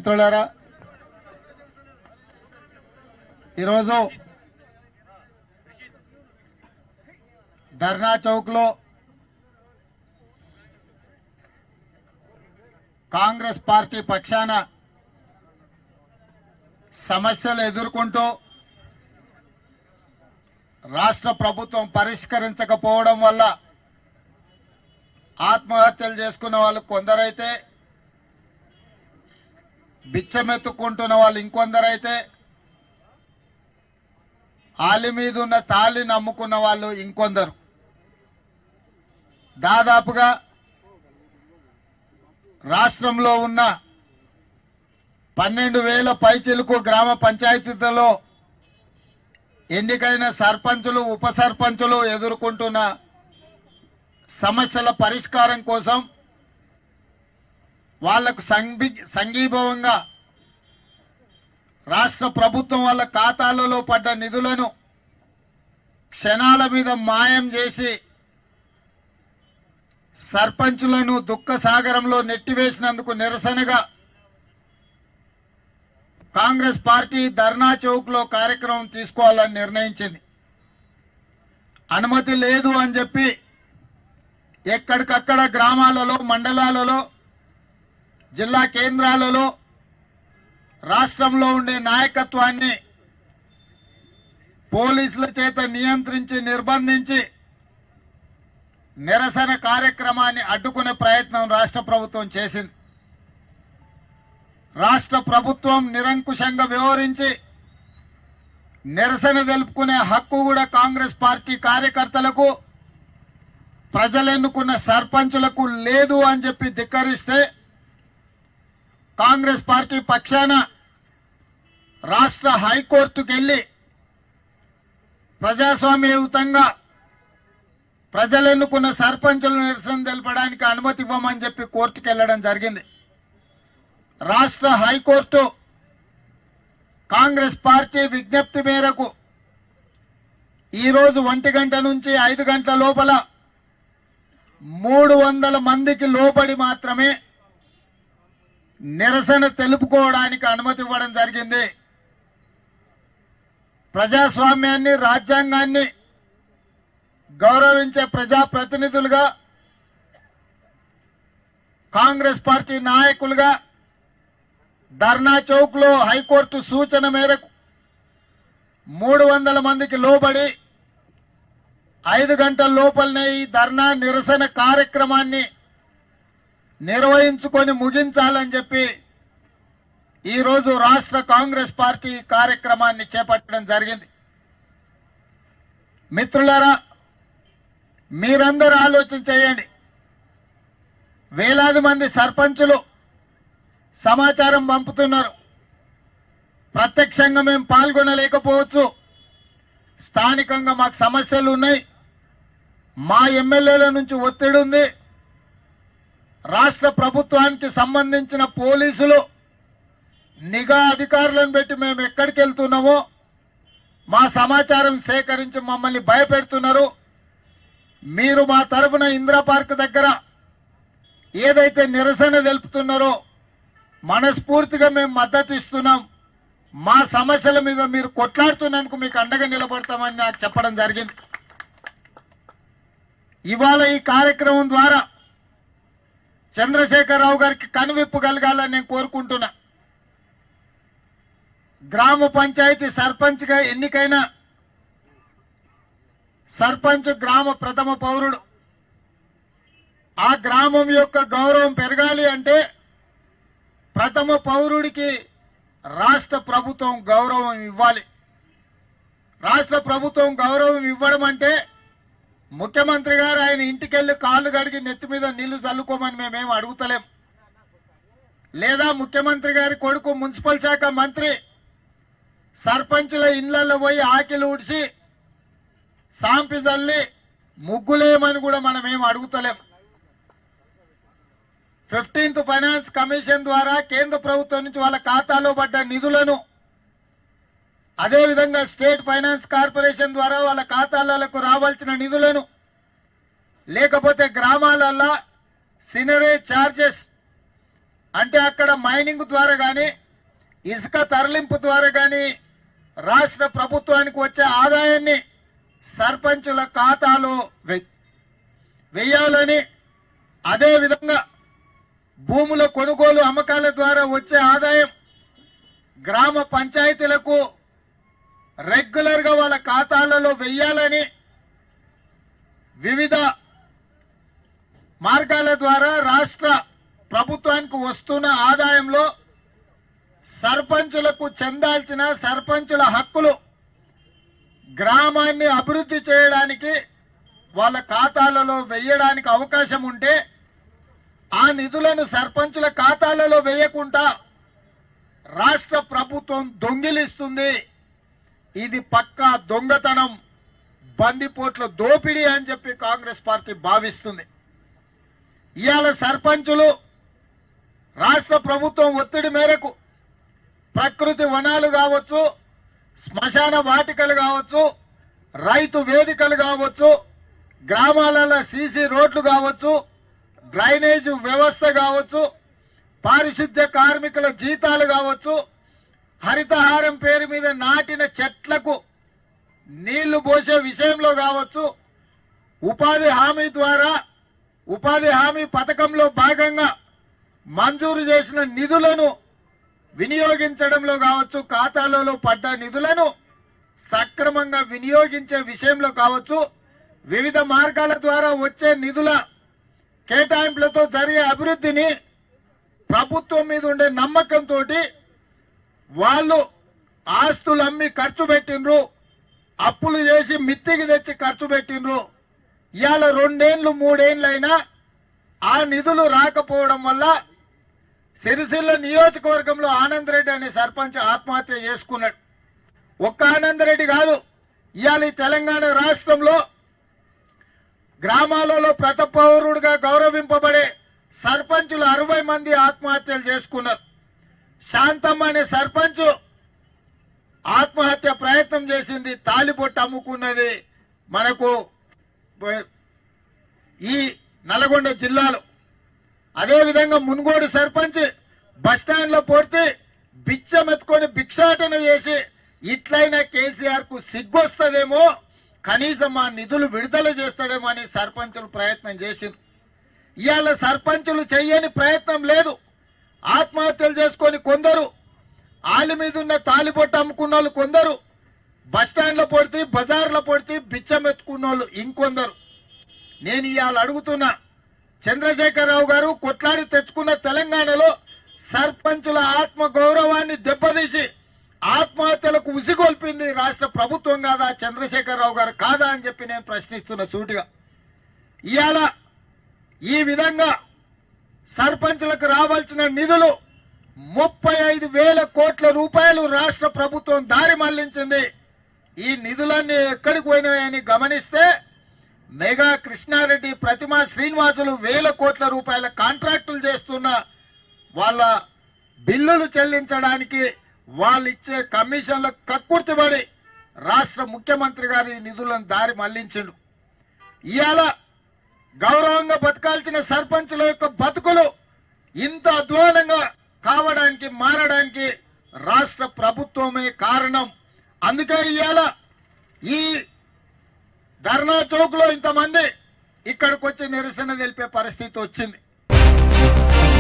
మిత్రులారా ఈరోజు ధర్నా చౌక్లో కాంగ్రెస్ పార్టీ పక్షాన సమస్యలు ఎదుర్కొంటూ రాష్ట్ర ప్రభుత్వం పరిష్కరించకపోవడం వల్ల ఆత్మహత్యలు చేసుకున్న వాళ్ళు కొందరైతే బిచ్చమెత్తుకుంటున్న వాళ్ళు ఇంకొందరైతే ఆలి మీద ఉన్న తాళి నమ్ముకున్న వాళ్ళు ఇంకొందరు దాదాపుగా రాష్ట్రంలో ఉన్న పన్నెండు వేల పైచిలుకు గ్రామ పంచాయతీలలో ఎన్నికైన సర్పంచులు ఉప సర్పంచులు ఎదుర్కొంటున్న సమస్యల పరిష్కారం కోసం వాళ్లకు సంఘి సంఘీభావంగా రాష్ట్ర ప్రభుత్వం వాళ్ళ ఖాతాలలో పడ్డ నిధులను క్షణాల మీద మాయం చేసి సర్పంచులను దుఃఖ సాగరంలో నెట్టివేసినందుకు నిరసనగా కాంగ్రెస్ పార్టీ ధర్నా చౌక్ లో కార్యక్రమం తీసుకోవాలని నిర్ణయించింది అనుమతి లేదు అని చెప్పి ఎక్కడికక్కడ గ్రామాలలో మండలాలలో జిల్లా కేంద్రాలలో రాష్ట్రంలో ఉండే నాయకత్వాన్ని పోలీసుల చేత నియంత్రించి నిర్బంధించి నిరసన కార్యక్రమాన్ని అడ్డుకునే ప్రయత్నం రాష్ట్ర ప్రభుత్వం చేసింది రాష్ట్ర ప్రభుత్వం నిరంకుశంగా వ్యవహరించి నిరసన తెలుపుకునే హక్కు కూడా కాంగ్రెస్ పార్టీ కార్యకర్తలకు ప్రజలెన్నుకున్న సర్పంచులకు లేదు అని చెప్పి ధిక్కరిస్తే కాంగ్రెస్ పార్టీ పక్షాన రాష్ట్ర హైకోర్టుకు వెళ్ళి ప్రజాస్వామ్యయుతంగా ప్రజలు ఎన్నుకున్న సర్పంచులు నిరసన తెలపడానికి అనుమతి ఇవ్వమని చెప్పి కోర్టుకు వెళ్ళడం జరిగింది రాష్ట్ర హైకోర్టు కాంగ్రెస్ పార్టీ విజ్ఞప్తి మేరకు ఈరోజు ఒంటి గంట నుంచి ఐదు గంటల లోపల మూడు వందల మందికి లోబడి మాత్రమే నిరసన తెలుపుకోవడానికి అనుమతి ఇవ్వడం జరిగింది ప్రజాస్వామ్యాన్ని రాజ్యాంగాన్ని గౌరవించే ప్రజాప్రతినిధులుగా కాంగ్రెస్ పార్టీ నాయకులుగా ధర్నా చౌక్ లో హైకోర్టు సూచన మేరకు మూడు వందల మందికి లోబడి ఐదు గంటల లోపలనే ఈ ధర్నా నిరసన కార్యక్రమాన్ని నిర్వహించుకొని ముగించాలని చెప్పి ఈరోజు రాష్ట్ర కాంగ్రెస్ పార్టీ ఈ కార్యక్రమాన్ని చేపట్టడం జరిగింది మిత్రులారా మీరందరూ ఆలోచన చేయండి వేలాది మంది సర్పంచులు సమాచారం పంపుతున్నారు ప్రత్యక్షంగా మేము పాల్గొనలేకపోవచ్చు స్థానికంగా మాకు సమస్యలు ఉన్నాయి మా ఎమ్మెల్యేల నుంచి ఒత్తిడి ఉంది రాష్ట్ర ప్రభుత్వానికి సంబంధించిన పోలీసులు నిఘా అధికారులను పెట్టి మేము ఎక్కడికి వెళ్తున్నామో మా సమాచారం సేకరించి మమ్మల్ని భయపెడుతున్నారు మీరు మా తరఫున ఇందిరా పార్క్ దగ్గర ఏదైతే నిరసన తెలుపుతున్నారో మనస్ఫూర్తిగా మేము మద్దతు ఇస్తున్నాం మా సమస్యల మీద మీరు కొట్లాడుతున్నందుకు మీకు అండగా నిలబడతామని నాకు చెప్పడం జరిగింది ఇవాళ ఈ కార్యక్రమం ద్వారా చంద్రశేఖరరావు గారికి కనువిప్పు కలగాలని నేను కోరుకుంటున్నా గ్రామ పంచాయతీ సర్పంచ్గా ఎన్నికైన సర్పంచ్ గ్రామ ప్రథమ పౌరుడు ఆ గ్రామం యొక్క గౌరవం పెరగాలి అంటే ప్రథమ పౌరుడికి రాష్ట్ర ప్రభుత్వం గౌరవం ఇవ్వాలి రాష్ట్ర ప్రభుత్వం గౌరవం ఇవ్వడం అంటే ముఖ్యమంత్రి గారు ఆయన ఇంటికెళ్ళి కాళ్ళు గడిగి నెత్తి మీద నీళ్లు చల్లుకోమని మేమేం అడుగుతలేం లేదా ముఖ్యమంత్రి గారి కొడుకు మున్సిపల్ శాఖ మంత్రి సర్పంచుల ఇళ్లలో పోయి ఆకిలు ఊడ్చి సాంపి చల్లి ముగ్గులేమని కూడా మనం ఏం అడుగుతలేం ఫిఫ్టీన్త్ ఫైనాన్స్ కమిషన్ ద్వారా కేంద్ర ప్రభుత్వం నుంచి వాళ్ళ ఖాతాలో పడ్డ నిధులను అదేవిధంగా స్టేట్ ఫైనాన్స్ కార్పొరేషన్ ద్వారా వాళ్ళ ఖాతాలకు రావాల్సిన నిధులను లేకపోతే గ్రామాలల్లో సినరే చార్జెస్ అంటే అక్కడ మైనింగ్ ద్వారా కానీ ఇసుక తరలింపు ద్వారా కానీ రాష్ట్ర ప్రభుత్వానికి వచ్చే ఆదాయాన్ని సర్పంచుల ఖాతాలో వె- వెయ్యాలని అదేవిధంగా భూముల కొనుగోలు అమ్మకాల ద్వారా వచ్చే ఆదాయం గ్రామ పంచాయతీలకు రెగ్యులర్ గా వాళ్ళ ఖాతాలలో వెయ్యాలని వివిధ మార్గాల ద్వారా రాష్ట్ర ప్రభుత్వానికి వస్తున్న ఆదాయంలో సర్పంచులకు చెందాల్సిన సర్పంచుల హక్కులు గ్రామాన్ని అభివృద్ధి చేయడానికి వాళ్ళ ఖాతాలలో వెయ్యడానికి అవకాశం ఉంటే ఆ నిధులను సర్పంచుల ఖాతాలలో వేయకుండా రాష్ట్ర ప్రభుత్వం దొంగిలిస్తుంది ఇది పక్కా దొంగతనం బందిపోట్ల దోపిడీ అని చెప్పి కాంగ్రెస్ పార్టీ భావిస్తుంది ఇవాళ సర్పంచులు రాష్ట్ర ప్రభుత్వం ఒత్తిడి మేరకు ప్రకృతి వనాలు కావచ్చు శ్మశాన వాటికలు కావచ్చు రైతు వేదికలు కావచ్చు గ్రామాలలో సీసీ రోడ్లు కావచ్చు డ్రైనేజ్ వ్యవస్థ కావచ్చు పారిశుద్ధ్య కార్మికుల జీతాలు కావచ్చు హరితహారం పేరు మీద నాటిన చెట్లకు నీళ్లు పోసే విషయంలో కావచ్చు ఉపాధి హామీ ద్వారా ఉపాధి హామీ పథకంలో భాగంగా మంజూరు చేసిన నిధులను వినియోగించడంలో కావచ్చు ఖాతాలలో పడ్డ నిధులను సక్రమంగా వినియోగించే విషయంలో కావచ్చు వివిధ మార్గాల ద్వారా వచ్చే నిధుల కేటాయింపులతో జరిగే అభివృద్ధిని ప్రభుత్వం మీద ఉండే నమ్మకంతో వాళ్ళు ఆస్తులు అమ్మి ఖర్చు పెట్టిండ్రు అప్పులు చేసి మిత్తికి తెచ్చి ఖర్చు పెట్టిండ్రు ఇవాళ రెండేళ్లు మూడేళ్లైనా ఆ నిధులు రాకపోవడం వల్ల సిరిసిల్ల నియోజకవర్గంలో ఆనంద్ రెడ్డి అనే సర్పంచ్ ఆత్మహత్య చేసుకున్నాడు ఒక్క ఆనంద్ రెడ్డి కాదు ఇవాళ ఈ తెలంగాణ రాష్ట్రంలో గ్రామాలలో ప్రతి పౌరుడుగా గౌరవింపబడే సర్పంచులు అరవై మంది ఆత్మహత్యలు చేసుకున్నారు శాంతమ్మ అనే సర్పంచ్ ఆత్మహత్య ప్రయత్నం చేసింది తాలిబొట్టు అమ్ముకున్నది మనకు బ- ఈ నల్గొండ జిల్లాలో అదేవిధంగా మున్గోడు సర్పంచ్ బస్టాండ్ లో పోతే బిచ్చం ఎత్తుకొని భిక్షాటన చేసి ఇట్లయినా కేసీఆర్ కు సిగ్గొస్తుందేమో కనీసం ఆ నిధులు విడుదల చేస్తాడేమో అని సర్పంచులు ప్రయత్నం చేసిండ్రు ఇవాళ సర్పంచులు చెయ్యని ప్రయత్నం లేదు ఆత్మహత్యలు చేసుకొని కొందరు ఆలి మీద ఉన్న తాలిబొట్టు అమ్ముకున్న వాళ్ళు కొందరు బస్టాండ్లో పొడితే బజార్లో పొడితే బిచ్చం ఎత్తుకున్న వాళ్ళు ఇంకొందరు నేను ఇవాళ అడుగుతున్నా చంద్రశేఖరరావు గారు కొట్లాడి తెచ్చుకున్న తెలంగాణలో సర్పంచుల ఆత్మ గౌరవాన్ని దెబ్బతీసి ఆత్మహత్యలకు ఉసిగొల్పింది రాష్ట్ర ప్రభుత్వం కాదా చంద్రశేఖరరావు గారు కాదా అని చెప్పి నేను ప్రశ్నిస్తున్న సూటిగా ఇవాళ ఈ విధంగా సర్పంచులకు రావాల్సిన నిధులు ముప్పై ఐదు వేల కోట్ల రూపాయలు రాష్ట్ర ప్రభుత్వం దారి మళ్లించింది ఈ నిధులన్నీ ఎక్కడికి పోయినాయని గమనిస్తే మెగా కృష్ణారెడ్డి ప్రతిమా శ్రీనివాసులు వేల కోట్ల రూపాయల కాంట్రాక్టులు చేస్తున్న వాళ్ళ బిల్లులు చెల్లించడానికి వాళ్ళు ఇచ్చే కమిషన్ల కక్కుర్తిపడి రాష్ట్ర ముఖ్యమంత్రి గారు ఈ నిధులను దారి మళ్లించిండు ఇవాళ గౌరవంగా బతకాల్సిన సర్పంచుల యొక్క బతుకులు ఇంత అధ్వానంగా కావడానికి మారడానికి రాష్ట్ర ప్రభుత్వమే కారణం అందుకే ఇవాళ ఈ ధర్నా చౌక్ లో ఇంతమంది ఇక్కడికి వచ్చి నిరసన తెలిపే పరిస్థితి వచ్చింది